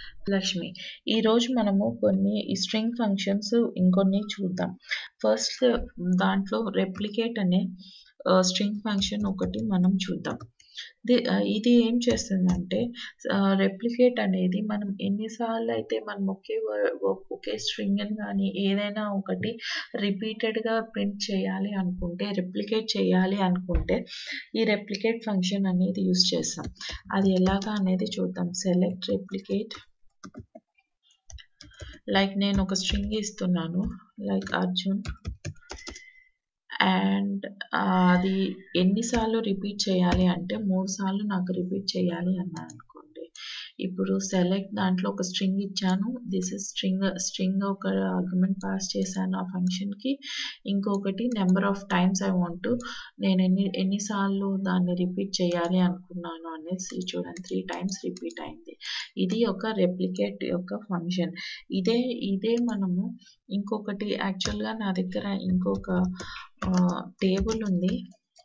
లక్ష్మి ఈరోజు మనము కొన్ని స్ట్రింగ్ ఫంక్షన్స్ ఇంకొన్ని చూద్దాం ఫస్ట్ దాంట్లో రెప్లికేట్ అనే స్ట్రింగ్ ఫంక్షన్ ఒకటి మనం చూద్దాం ది ఇది ఏం చేస్తుందంటే రెప్లికేట్ అనేది మనం ఎన్నిసార్లు అయితే మనం ఒకే ఒకే స్ట్రింగ్ని కానీ ఏదైనా ఒకటి రిపీటెడ్గా ప్రింట్ చేయాలి అనుకుంటే రెప్లికేట్ చేయాలి అనుకుంటే ఈ రెప్లికేట్ ఫంక్షన్ అనేది యూస్ చేస్తాం అది ఎలాగా అనేది చూద్దాం సెలెక్ట్ రెప్లికేట్ లైక్ నేను ఒక స్ట్రింగ్ ఇస్తున్నాను లైక్ అర్జున్ అండ్ అది ఎన్నిసార్లు రిపీట్ చేయాలి అంటే మూడు సార్లు నాకు రిపీట్ చేయాలి అన్నాను అనుకోండి ఇప్పుడు సెలెక్ట్ దాంట్లో ఒక స్ట్రింగ్ ఇచ్చాను దిస్ ఇస్ స్ట్రింగ్ స్ట్రింగ్ ఒక ఆర్గ్యుమెంట్ పాస్ చేశాను ఆ ఫంక్షన్కి ఇంకొకటి number of times I want నేను ఎన్ని ఎన్నిసార్లు దాన్ని రిపీట్ చేయాలి అనుకున్నాను అనేసి చూడండి త్రీ టైమ్స్ రిపీట్ అయింది ఇది ఒక రెప్లికేట్ యొక్క ఫంక్షన్ ఇదే ఇదే మనము ఇంకొకటి యాక్చువల్గా నా దగ్గర ఇంకొక టేబుల్ ఉంది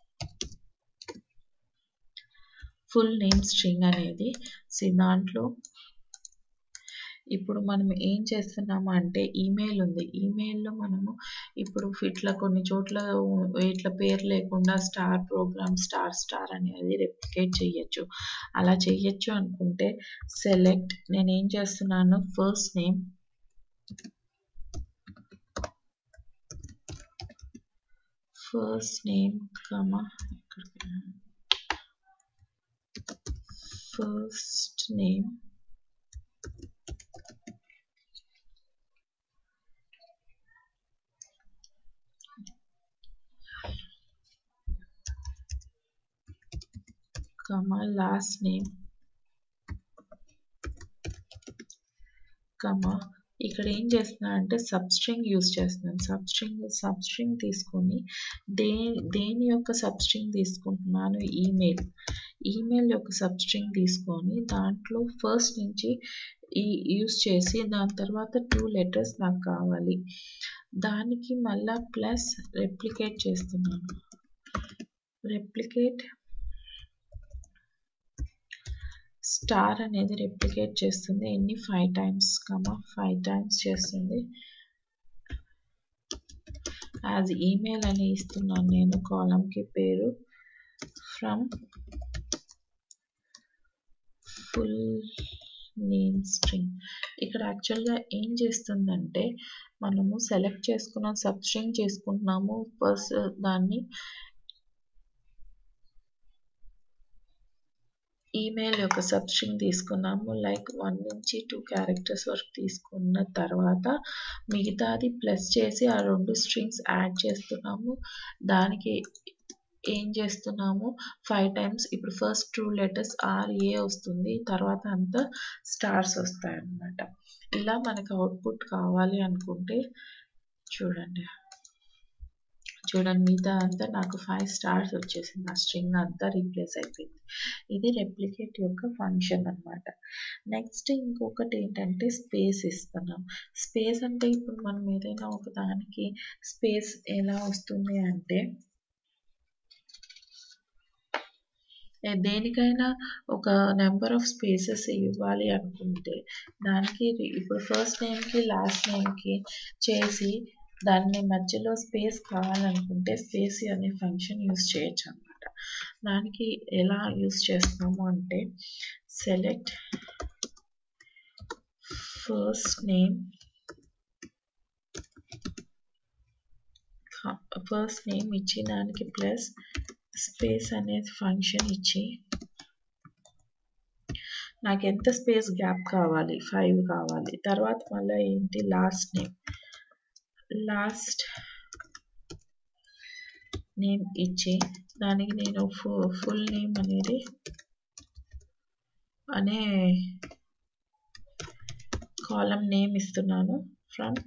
ఫుల్ నేమ్ స్ట్రింగ్ అనేది సో దాంట్లో ఇప్పుడు మనం ఏం చేస్తున్నాము అంటే ఈమెయిల్ ఉంది ఈమెయిల్లో మనము ఇప్పుడు ఇట్లా కొన్ని చోట్ల ఇట్లా పేరు లేకుండా స్టార్ ప్రోగ్రామ్ స్టార్ స్టార్ అనేది రెప్లికేట్ చేయొచ్చు అలా చేయొచ్చు అనుకుంటే సెలెక్ట్ నేను ఏం చేస్తున్నాను first name first name comma first name comma last name comma ఇక్కడ ఏం చేస్తున్నా అంటే సబ్ స్ట్రింగ్ యూజ్ చేస్తున్నాను సబ్ స్ట్రింగ్ సబ్ స్ట్రింగ్ తీసుకొని దే దేని యొక్క సబ్ స్ట్రింగ్ తీసుకుంటున్నాను ఈమెయిల్ ఈమెయిల్ యొక్క సబ్ స్ట్రింగ్ తీసుకొని దాంట్లో ఫస్ట్ నుంచి ఈ యూస్ చేసి దాని తర్వాత టూ లెటర్స్ నాకు కావాలి దానికి మళ్ళా ప్లస్ రెప్లికేట్ చేస్తున్నాను రెప్లికేట్ స్టార్ అనేది రెప్లికేట్ చేస్తుంది ఎన్ని five times comma five times చేస్తుంది యాజ్ ఈమెయిల్ అని ఇస్తున్నాను నేను కాలంకి పేరు ఫ్రమ్ ఫుల్ నేమ్ స్ట్రింగ్ ఇక్కడ యాక్చువల్గా ఏం చేస్తుందంటే మనము సెలెక్ట్ చేసుకున్న సబ్ స్ట్రింగ్ చేసుకుంటున్నాము ఫస్ట్ దాన్ని ఈమెయిల్ యొక్క సబ్ స్ట్రింగ్ తీసుకున్నాము లైక్ వన్ నుంచి టూ క్యారెక్టర్స్ వరకు తీసుకున్న తర్వాత మిగతాది ప్లస్ చేసి ఆ రెండు స్ట్రింగ్స్ యాడ్ చేస్తున్నాము దానికి ఏం చేస్తున్నాము ఫైవ్ టైమ్స్ ఇప్పుడు ఫస్ట్ టూ లెటర్స్ ఆర్ ఏ వస్తుంది తర్వాత అంతా స్టార్స్ వస్తాయి అన్నమాట ఇలా మనకు అవుట్పుట్ కావాలి అనుకుంటే చూడండి చూడండి మిగతా అంతా నాకు ఫైవ్ స్టార్స్ వచ్చేసింది ఆ స్ట్రింగ్ అంతా రీప్లేస్ అయిపోయింది ఇది రెప్లికేట్ యొక్క ఫంక్షన్ అనమాట నెక్స్ట్ ఇంకొకటి ఏంటంటే స్పేస్ ఇస్తున్నాం స్పేస్ అంటే ఇప్పుడు మనం ఏదైనా ఒక దానికి స్పేస్ ఎలా వస్తుంది అంటే దేనికైనా ఒక నెంబర్ ఆఫ్ స్పేసెస్ ఇవ్వాలి అనుకుంటే దానికి ఇప్పుడు ఫస్ట్ నేమ్కి లాస్ట్ నేమ్కి చేసి దాన్ని మధ్యలో స్పేస్ కావాలనుకుంటే స్పేస్ అనే ఫంక్షన్ యూస్ చేయొచ్చు అనమాట దానికి ఎలా యూస్ చేస్తాము అంటే select first name first name ఇచ్చి దానికి ప్లస్ స్పేస్ అనేది ఫంక్షన్ ఇచ్చి నాకు ఎంత స్పేస్ గ్యాప్ కావాలి ఫైవ్ కావాలి తర్వాత మళ్ళీ ఏంటి లాస్ట్ నేమ్ లాస్ట్ నేమ్ ఇచ్చి దానికి నేను ఫుల్ నేమ్ అనేది అనే కాలం నేమ్ ఇస్తున్నాను ఫ్రమ్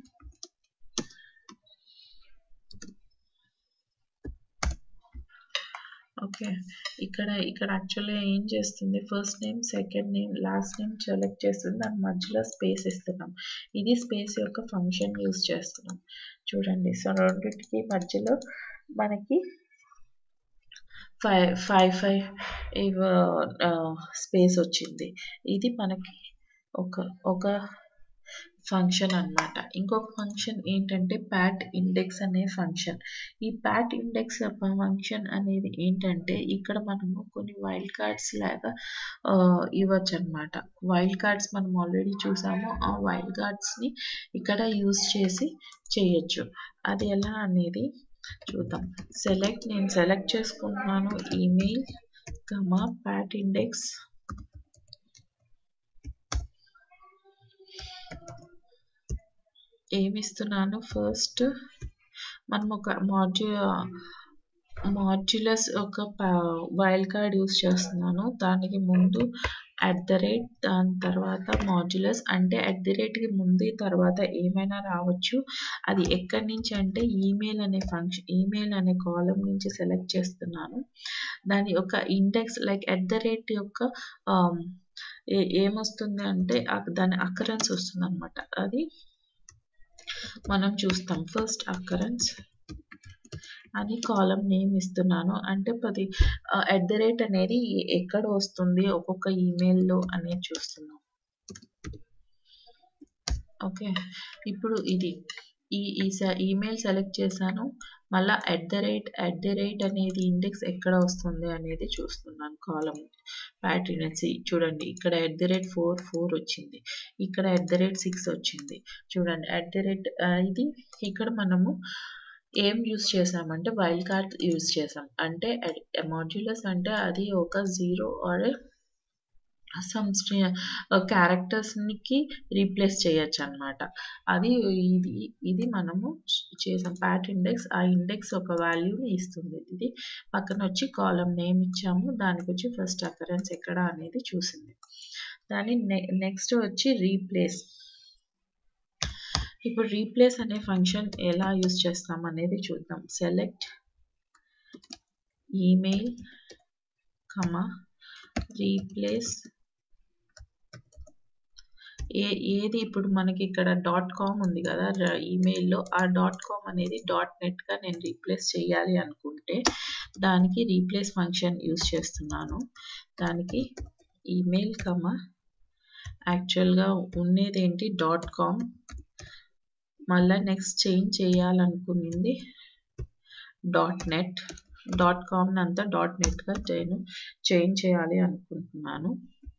ఓకే ఇక్కడ ఇక్కడ యాక్చువల్గా ఏం చేస్తుంది first name second name last name select చేస్తుంది దాని మధ్యలో స్పేస్ ఇస్తున్నాం ఇది స్పేస్ యొక్క ఫంక్షన్ యూస్ చేస్తున్నాం చూడండి సో రెండింటికి మధ్యలో మనకి ఫైవ్ ఫైవ్ ఫైవ్ స్పేస్ వచ్చింది ఇది మనకి ఒక ఒక ఫంక్షన్ అన్నమాట ఇంకొక ఫంక్షన్ ఏంటంటే ప్యాట్ ఇండెక్స్ అనే ఫంక్షన్ ఈ ప్యాట్ ఇండెక్స్ ఫంక్షన్ అనేది ఏంటంటే ఇక్కడ మనము కొన్ని వైల్డ్ కార్డ్స్ లాగా ఇవ్వచ్చు అనమాట వైల్డ్ కార్డ్స్ మనం ఆల్రెడీ చూసాము ఆ వైల్డ్ కార్డ్స్ని ఇక్కడ యూస్ చేసి చేయొచ్చు అది ఎలా అనేది చూద్దాం సెలెక్ట్ నేను సెలెక్ట్ చేసుకుంటున్నాను ఈమెయిల్ కమా ప్యాట్ ఇండెక్స్ ఏమిస్తున్నాను ఫస్ట్ మనం ఒక మాడ్యూ మాడ్యులస్ ఒక వైల్డ్ కార్డ్ యూస్ చేస్తున్నాను దానికి ముందు అట్ ద రేట్ దాని తర్వాత మాడ్యులస్ అంటే అట్ ది రేట్కి ముందు తర్వాత ఏమైనా రావచ్చు అది ఎక్కడి నుంచి అంటే ఈమెయిల్ అనే ఫంక్షన్ ఈమెయిల్ అనే కాలం నుంచి సెలెక్ట్ చేస్తున్నాను దాని యొక్క index like at the rate యొక్క ఏమొస్తుంది అంటే దాని అకరెన్స్ వస్తుంది అనమాట అది మనం చూస్తాం ఫస్ట్ అకరెన్స్ అని కాలం నేమ్ ఇస్తున్నాను అంటే పది అట్ ద రేట్ అనేది ఎక్కడ వస్తుంది ఒక్కొక్క ఈమెయిల్లో అనేది చూస్తున్నాం ఓకే ఇప్పుడు ఇది ఈ ఈ ఈమెయిల్ సెలెక్ట్ చేశాను మళ్ళీ at the rate at the rate అనేది ఇండెక్స్ ఎక్కడ వస్తుంది అనేది చూస్తున్నాను కాలం ప్యాటర్న్స్ చూడండి ఇక్కడ at the rate four four వచ్చింది ఇక్కడ ఎట్ ద రేట్ సిక్స్ వచ్చింది చూడండి అట్ ద రేట్ ఇది ఇక్కడ మనము ఏం యూస్ చేసామంటే వైల్డ్ కార్డ్ యూస్ చేసాం అంటే మాడ్యులస్ అంటే అది ఒక జీరో ఆర్ సమ్ క్యారెక్టర్స్కి రీప్లేస్ చేయొచ్చు అనమాట అది ఇది ఇది మనము చేసాం ప్యాట్ ఇండెక్స్ ఆ ఇండెక్స్ ఒక వాల్యూని ఇస్తుంది ఇది పక్కన వచ్చి కాలం నేమ్ ఇచ్చాము దానికి వచ్చి ఫస్ట్ అకరెన్స్ ఎక్కడ అనేది చూసింది దాని నెక్స్ట్ వచ్చి రీప్లేస్ ఇప్పుడు రీప్లేస్ అనే ఫంక్షన్ ఎలా యూస్ చేస్తాం అనేది చూద్దాం సెలెక్ట్ ఈమెయిల్ కమా రీప్లేస్ ఏ ఏది ఇప్పుడు మనకి ఇక్కడ డాట్ కామ్ ఉంది కదా ఈమెయిల్లో ఆ డాట్ కామ్ అనేది డాట్ నెట్గా నేను రీప్లేస్ చేయాలి అనుకుంటే దానికి రీప్లేస్ ఫంక్షన్ యూస్ చేస్తున్నాను దానికి ఈమెయిల్ కమా యాక్చువల్గా ఉండేది ఏంటి డాట్ కామ్ మళ్ళీ నెక్స్ట్ చేంజ్ చేయాలనుకునింది డాట్ నెట్ డాట్ కామ్ అంతా డాట్ నెట్గా నేను చేంజ్ చేయాలి అనుకుంటున్నాను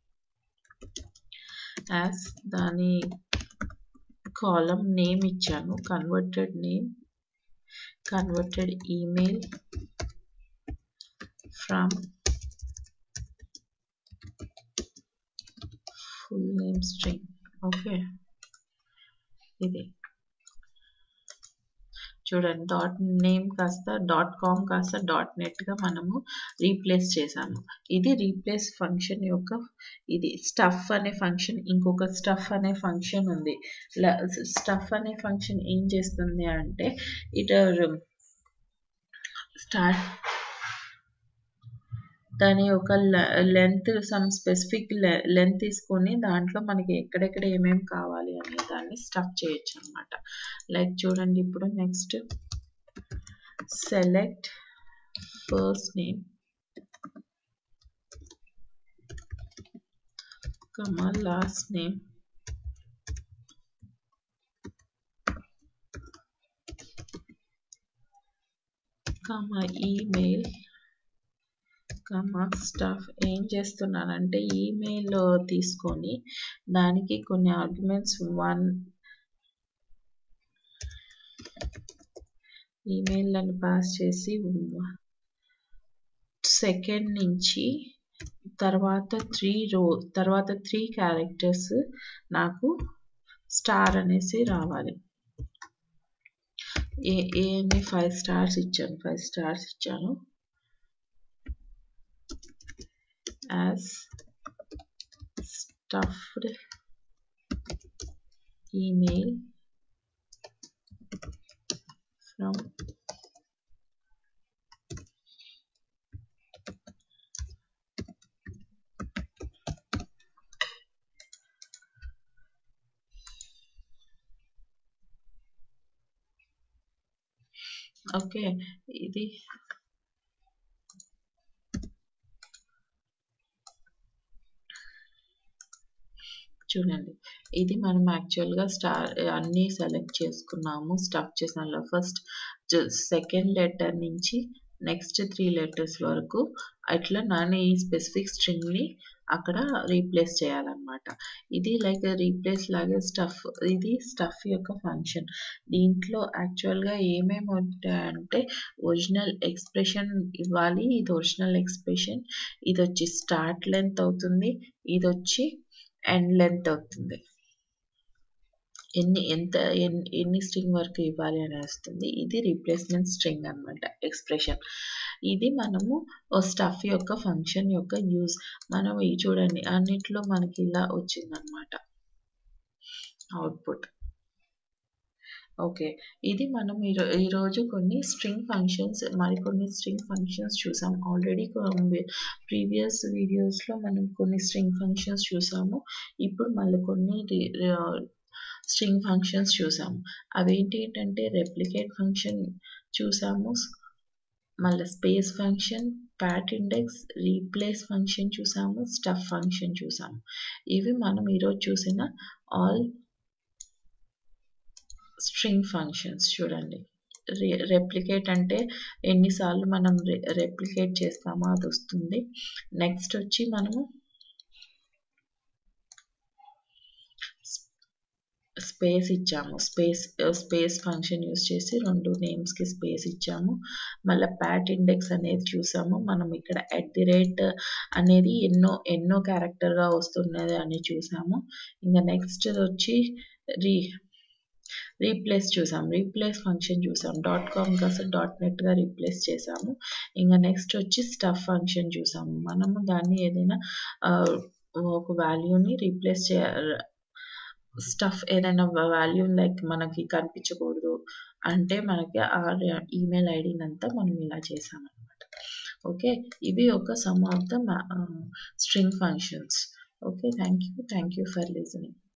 యాజ్ దాని కాలం నేమ్ ఇచ్చాను converted name converted email from full name string okay ఇది చూడండి డాట్ నేమ్ కాస్త డాట్ కామ్ కాస్త డాట్ నెట్గా మనము రీప్లేస్ చేసాము ఇది రీప్లేస్ ఫంక్షన్ యొక్క ఇది స్టఫ్ అనే ఫంక్షన్ ఇంకొక స్టఫ్ అనే ఫంక్షన్ ఉంది స్టఫ్ అనే ఫంక్షన్ ఏం చేస్తుంది అంటే ఇట్ స్టార్ట్ దాని యొక్క లెంత్ సమ్ స్పెసిఫిక్ లెంత్ తీసుకొని దాంట్లో మనకి ఎక్కడెక్కడ ఏమేమి కావాలి అనే దాన్ని స్టఫ్ చేయొచ్చు అనమాట లైక్ చూడండి ఇప్పుడు next select first name comma last name comma email comma stuff ఏం చేస్తున్నానంటే ఈమెయిల్ తీసుకొని దానికి కొన్ని ఆర్గ్యుమెంట్స్ వన్ ఈమెయిల్లను పాస్ చేసి సెకండ్ నుంచి తర్వాత త్రీ రో తర్వాత త్రీ క్యారెక్టర్స్ నాకు స్టార్ అనేసి రావాలి ఏ ఏ ఫైవ్ స్టార్స్ ఇచ్చాను ఫైవ్ స్టార్స్ ఇచ్చాను as stuffed email from okay ఇది చూడండి ఇది మనం యాక్చువల్గా స్టార్ అన్నీ సెలెక్ట్ చేసుకున్నాము స్టఫ్ చేసిన ఫస్ట్ సెకండ్ లెటర్ నుంచి నెక్స్ట్ త్రీ లెటర్స్ వరకు అట్లా నేను ఈ స్పెసిఫిక్ స్ట్రింగ్ని అక్కడ రీప్లేస్ చేయాలన్నమాట ఇది లైక్ రీప్లేస్ లాగే స్టఫ్ ఇది స్టఫ్ యొక్క ఫంక్షన్ దీంట్లో యాక్చువల్గా ఏమేమి ఉంటాయంటే ఒరిజినల్ ఎక్స్ప్రెషన్ ఇవ్వాలి ఇది ఒరిజినల్ ఎక్స్ప్రెషన్ ఇది వచ్చి స్టార్ట్ లెంత్ అవుతుంది ఇది వచ్చి ఎండ్ లెంత్ అవుతుంది ఎన్ని ఎంత ఎన్ని ఎన్ని స్ట్రింగ్ వరకు ఇవ్వాలి అని వస్తుంది ఇది రీప్లేస్మెంట్ స్ట్రింగ్ అనమాట ఎక్స్ప్రెషన్ ఇది మనము స్టఫ్ యొక్క ఫంక్షన్ యొక్క యూజ్ మనం ఈ చూడండి అన్నిట్లో మనకి ఇలా వచ్చిందనమాట అవుట్పుట్ ఓకే ఇది మనం ఈరో ఈరోజు కొన్ని స్ట్రింగ్ ఫంక్షన్స్ మరికొన్ని స్ట్రింగ్ ఫంక్షన్స్ చూసాం ఆల్రెడీ ప్రీవియస్ వీడియోస్లో మనం కొన్ని స్ట్రింగ్ ఫంక్షన్స్ చూసాము ఇప్పుడు మళ్ళీ కొన్ని స్ట్రింగ్ ఫంక్షన్స్ చూసాము అవేంటి ఏంటంటే రెప్లికేట్ ఫంక్షన్ చూసాము మళ్ళీ space function pat index replace function చూసాము స్టఫ్ ఫంక్షన్ చూసాము ఇవి మనం ఈరోజు చూసిన ఆల్ స్ట్రింగ్ ఫంక్షన్స్ చూడండి రెప్లికేట్ అంటే ఎన్నిసార్లు మనం రెప్లికేట్ చేస్తామో అది వస్తుంది నెక్స్ట్ వచ్చి మనము స్పేస్ ఇచ్చాము స్పేస్ స్పేస్ ఫంక్షన్ యూస్ చేసి రెండు నేమ్స్కి స్పేస్ ఇచ్చాము మళ్ళీ ప్యాట్ ఇండెక్స్ అనేది చూసాము మనం ఇక్కడ ఎట్ ది రేట్ అనేది ఎన్నో ఎన్నో క్యారెక్టర్గా వస్తున్నది అని చూసాము ఇంకా నెక్స్ట్ వచ్చి రీ రీప్లేస్ చూసాం రీప్లేస్ ఫంక్షన్ చూసాం డాట్ కామ్ కాస్త డాట్ నెట్గా రీప్లేస్ చేసాము ఇంకా నెక్స్ట్ వచ్చి స్టఫ్ ఫంక్షన్ చూసాము మనము దాన్ని ఏదైనా ఒక వాల్యూని రీప్లేస్ చే స్టఫ్ ఏదైనా వాల్యూ లైక్ మనకి కనిపించకూడదు అంటే మనకి ఆ ఈమెయిల్ ఐడిని అంతా మనం ఇలా చేసామన్నమాట ఓకే ఇవి ఒక some of the string functions okay thank you thank you for listening